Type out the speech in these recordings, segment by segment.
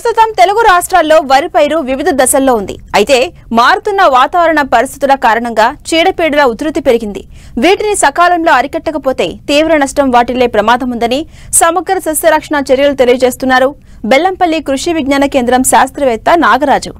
ప్రస్తుతం తెలుగు రాష్ట్రాల్లో వరి పైరు వివిధ దశల్లో ఉంది అయితే మారుతున్న వాతావరణ పరిస్థితుల కారణంగా చీడపీడల ఉధృతి పెరిగింది వీటిని సకాలంలో అరికట్టకపోతే తీవ్ర నష్టం వాటిల్లే ప్రమాదం ఉందని సమగ్ర సస్యరక్షణ చర్యలు తెలియజేస్తున్నారు బెల్లంపల్లి కృషి విజ్ఞాన కేంద్రం శాస్త్రవేత్త నాగరాజు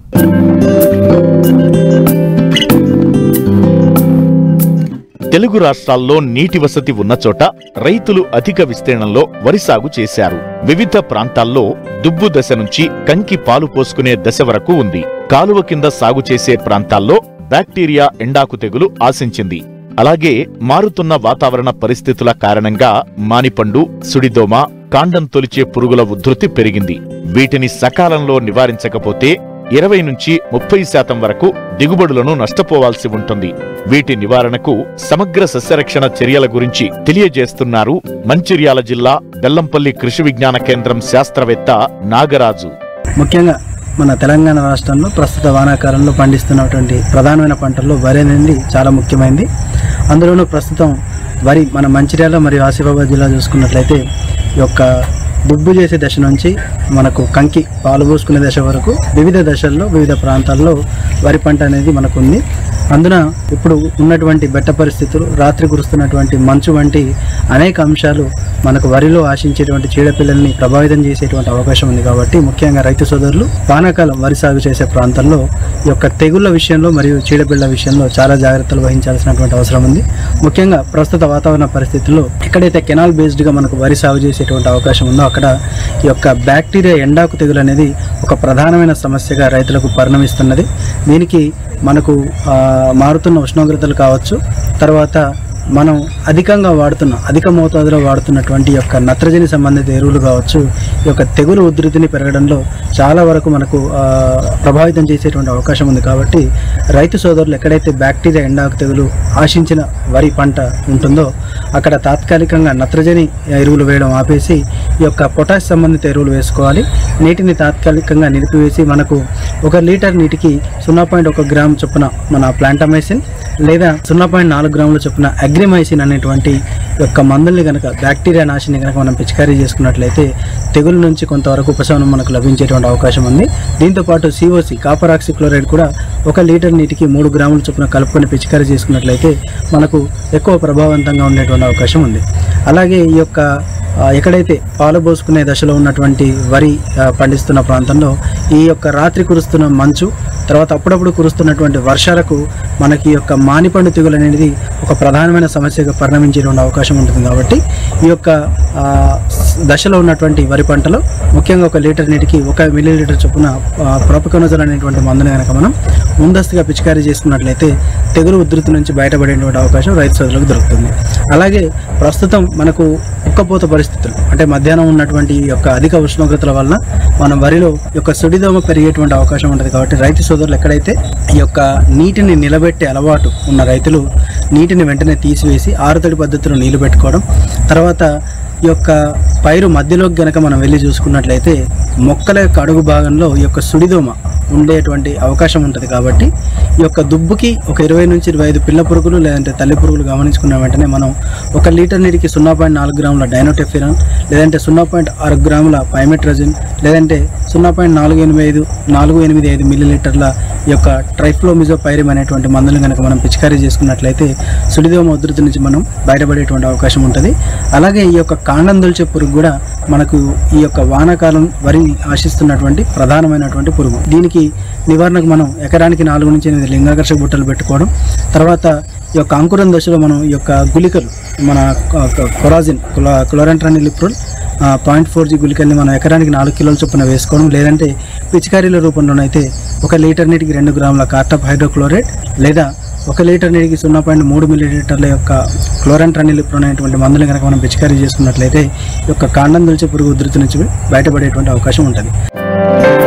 తెలుగు రాష్ట్రాల్లో నీటి వసతి ఉన్న చోట రైతులు అధిక విస్తీర్ణంలో వరి సాగు చేశారు వివిధ ప్రాంతాల్లో దుబ్బు దశ నుంచి కంకి పాలు పోసుకునే దశ వరకు ఉంది కాలువ కింద సాగు చేసే ప్రాంతాల్లో బ్యాక్టీరియా ఎండాకు తెగులు ఆశించింది అలాగే మారుతున్న వాతావరణ పరిస్థితుల కారణంగా మానిపండు సుడిదోమ కాండం తొలిచే పురుగుల ఉధృతి పెరిగింది వీటిని సకాలంలో నివారించకపోతే ఇరవై నుంచి ముప్పై శాతం వరకు దిగుబడులను నష్టపోవాల్సి ఉంటుంది వీటి నివారణకు సమగ్ర సస్యరక్షణ చర్యల గురించి తెలియజేస్తున్నారు మంచిర్యాల జిల్లా బెల్లంపల్లి కృషి విజ్ఞాన కేంద్రం శాస్త్రవేత్త నాగరాజు ముఖ్యంగా మన తెలంగాణ రాష్ట్రంలో ప్రస్తుత వానాకాలంలో పండిస్తున్నటువంటి ప్రధానమైన పంటల్లో వరి అనేది చాలా ముఖ్యమైనది అందులోనూ ప్రస్తుతం వరి మన మంచిర్యాల మరియు ఆసిఫాబాద్ జిల్లా చూసుకున్నట్లయితే ఈ యొక్క దుబ్బు చేసే దశ నుంచి మనకు కంకి పాలు పోసుకునే దశ వరకు వివిధ దశల్లో వివిధ ప్రాంతాల్లో వరి పంట అనేది మనకు ఉంది అందున ఇప్పుడు ఉన్నటువంటి బెట్ట పరిస్థితులు రాత్రి కురుస్తున్నటువంటి మంచు వంటి అనేక అంశాలు మనకు వరిలో ఆశించేటువంటి చీడపిల్లల్ని ప్రభావితం చేసేటువంటి అవకాశం ఉంది కాబట్టి ముఖ్యంగా రైతు సోదరులు వానాకాలం వరి సాగు చేసే ప్రాంతాల్లో ఈ యొక్క తెగుళ్ళ విషయంలో మరియు చీడపిల్ల విషయంలో చాలా జాగ్రత్తలు వహించాల్సినటువంటి అవసరం ఉంది ముఖ్యంగా ప్రస్తుత వాతావరణ పరిస్థితుల్లో ఎక్కడైతే కెనాల్ బేస్డ్గా మనకు వరి సాగు చేసేటువంటి అవకాశం ఉందో అక్కడ ఈ యొక్క బ్యాక్టీరియా ఎండాకు తెగులు అనేది ఒక ప్రధానమైన సమస్యగా రైతులకు పరిణమిస్తున్నది దీనికి మనకు ఆ, మారుతున్న ఉష్ణోగ్రతలు కావచ్చు తర్వాత మనం అధికంగా వాడుతున్న అధిక మోతాదులో వాడుతున్నటువంటి ఈ యొక్క నత్రజని సంబంధిత ఎరువులు కావచ్చు ఈ యొక్క తెగులు ఉధృతిని పెరగడంలో చాలా వరకు మనకు ఆ, ప్రభావితం చేసేటువంటి అవకాశం ఉంది కాబట్టి రైతు సోదరులు ఎక్కడైతే బ్యాక్టీరియా ఎండాకు తెగులు ఆశించిన వరి పంట ఉంటుందో అక్కడ తాత్కాలికంగా నత్రజని ఎరువులు వేయడం ఆపేసి ఈ యొక్క పొటాష్ సంబంధిత ఎరువులు వేసుకోవాలి నీటిని తాత్కాలికంగా నిలిపివేసి మనకు ఒక లీటర్ నీటికి సున్నా పాయింట్ ఒక గ్రామ్ చొప్పున మన ప్లాంటమైసిన్ లేదా సున్నా పాయింట్ నాలుగు గ్రాముల చొప్పున అగ్రిమైసిన్ అనేటువంటి యొక్క మందుల్ని కనుక బ్యాక్టీరియా నాశిని కనుక మనం పిచికారీ చేసుకున్నట్లయితే తెగుల నుంచి కొంతవరకు ఉపశమనం మనకు లభించేటువంటి అవకాశం ఉంది దీంతోపాటు సిఓసి కాపర్ ఆక్సిక్లోరైడ్ కూడా ఒక లీటర్ నీటికి మూడు గ్రాముల చొప్పున కలుపుకొని పిచికారీ చేసుకున్నట్లయితే మనకు ఎక్కువ ప్రభావవంతంగా ఉండేటువంటి అవకాశం ఉంది అలాగే ఈ యొక్క ఆ, ఎక్కడైతే పాలు పోసుకునే దశలో ఉన్నటువంటి వరి ఆ, పండిస్తున్న ప్రాంతంలో ఈ యొక్క రాత్రి కురుస్తున్న మంచు తర్వాత అప్పుడప్పుడు కురుస్తున్నటువంటి వర్షాలకు మనకి ఈ యొక్క మానిపండు తెగులు అనేది ఒక ప్రధానమైన సమస్యగా పరిణమించేటువంటి అవకాశం ఉంటుంది కాబట్టి ఈ యొక్క ఆ, స్- దశలో ఉన్నటువంటి వరి పంటలో ముఖ్యంగా ఒక లీటర్ నీటికి ఒక మిల్లీ లీటర్ చొప్పున ప్రొపకొనజల్ అనేటువంటి మందుని కనుక మనం ముందస్తుగా పిచికారీ చేసుకున్నట్లయితే తెగులు ఉధృతి నుంచి బయటపడేటువంటి అవకాశం రైతు సోదరులకు దొరుకుతుంది అలాగే ప్రస్తుతం మనకు ఉక్కపోత పరిస్థితులు అంటే మధ్యాహ్నం ఉన్నటువంటి ఈ యొక్క అధిక ఉష్ణోగ్రతల వలన మనం వరిలో ఈ యొక్క సుడిదోమ పెరిగేటువంటి అవకాశం ఉంటుంది కాబట్టి రైతు సోదరులు ఎక్కడైతే ఈ యొక్క నీటిని నిలబెట్టే అలవాటు ఉన్న రైతులు నీటిని వెంటనే తీసివేసి ఆరుతడి పద్ధతిలో నీళ్లు పెట్టుకోవడం తర్వాత ఈ యొక్క పైరు మధ్యలోకి గనక మనం వెళ్ళి చూసుకున్నట్లయితే మొక్కల యొక్క అడుగు భాగంలో ఈ యొక్క సుడిదోమ ఉండేటువంటి అవకాశం ఉంటుంది కాబట్టి ఈ యొక్క దుబ్బుకి ఒక ఇరవై నుంచి ఇరవై ఐదు పిల్ల పురుగులు లేదంటే తల్లి పురుగులు గమనించుకున్న వెంటనే మనం ఒక లీటర్ నీటికి సున్నా పాయింట్ నాలుగు గ్రాముల డైనోటెఫిరాన్ లేదంటే సున్నా పాయింట్ ఆరు గ్రాముల పైమెట్రజిన్ లేదంటే సున్నా పాయింట్ నాలుగు ఎనిమిది ఐదు నాలుగు ఎనిమిది ఐదు మిల్లీ లీటర్ల ఈ యొక్క ట్రైఫ్లోమిజోపైరిమ్ అనేటువంటి మందులు కనుక మనం పిచికారీ చేసుకున్నట్లయితే సుడిదోమ ఉధృతి నుంచి మనం బయటపడేటువంటి అవకాశం ఉంటుంది అలాగే ఈ యొక్క కాండం దొల్చే పురుగు కూడా మనకు ఈ యొక్క వానాకాలం వరిని ఆశిస్తున్నటువంటి ప్రధానమైనటువంటి పురుగు దీనికి నివారణకు మనం ఎకరానికి నాలుగు నుంచి ఎనిమిది లింగాకర్షక బుట్టలు పెట్టుకోవడం తర్వాత ఈ యొక్క అంకురం దశలో మనం ఈ యొక్క గుళికలు మన Coragen chlorantraniliprole point four G గుళికల్ని మనం ఎకరానికి నాలుగు కిలోల చొప్పున వేసుకోవడం లేదంటే పిచికారీల రూపంలోనైతే ఒక లీటర్ నీటికి రెండు గ్రాముల కార్టప్ హైడ్రోక్లోరైడ్ లేదా ఒక లీటర్ నీటికి సున్నా పాయింట్ మూడు మిల్లీ లీటర్ల యొక్క క్లోరంట్రానిలిప్రోన్ అనేటువంటి మందులు కనుక మనం పిచికారీ చేసుకున్నట్లయితే ఈ యొక్క కాండం దుల్చే పురుగు ఉధృతి నుంచి బయటపడేటువంటి అవకాశం ఉంటుంది